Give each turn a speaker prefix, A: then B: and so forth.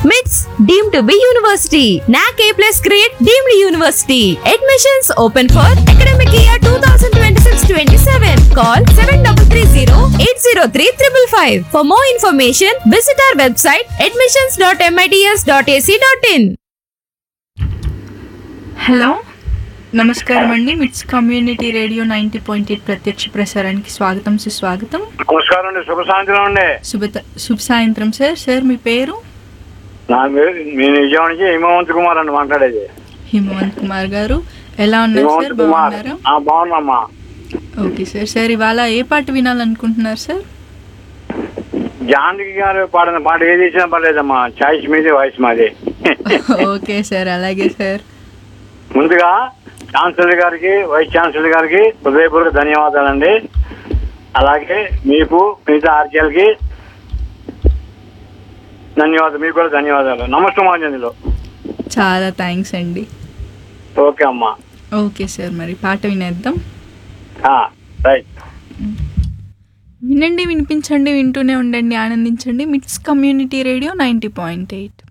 A: MITS deemed to be university. NAC A plus grade deemed university. Admissions open for academic year 2026-27. Call 7330-803-555. For more information, visit our website admissions.mits.ac.in.
B: Hello నమస్కారం అండి MITS community radio ninety point eight ప్రత్యక్ష ప్రసారానికి స్వాగతం సుస్వాగతం
C: నమస్కారం అండి శుభ సాయంత్రం అండి
B: శుభ శుభ సాయంత్రం సార్ సార్ మీ పేరు
C: నా పేరు మీ నిజాం నుంచి హిమవంత్ కుమార్ అండి మాట్లాడేది
B: హిమవంత్ కుమార్ గారు ఎలా ఉన్నారు సార్
C: హిమవంత్ కుమార్
B: బాగున్నారా
C: ఆ, బాగున్నామ్మా
B: ఓకే సార్ సార్ ఇవాళ ఏ పాట వినాలనుకుంటున్నారు సార్
C: జానకి గారు పాడిన పాట ఏది ఇచ్చినా పర్లేదమ్మా చాయిస్ మీది వాయిస్ మాది
B: ఓకే సార్ అలాగే సార్
C: ముందుగా ఛాన్సలర్ గారికి వైస్ ఛాన్సలర్ గారికి హృదయపూర్వక ధన్యవాదాలండి అలాగే మీకు మిగతా ఆర్కేలకి ధన్యవాదాలు మీకు కూడా ధన్యవాదాలు నమస్తే మాంజనిలో
B: చాలా థ్యాంక్స్ అండి
C: ఓకే అమ్మా
B: ఓకే సార్ మరి పాట వినేద్దాం
C: ఆ, రైట్
B: వినండి వినిపించండి వింటూనే ఉండండి ఆనందించండి MITS community radio ninety point eight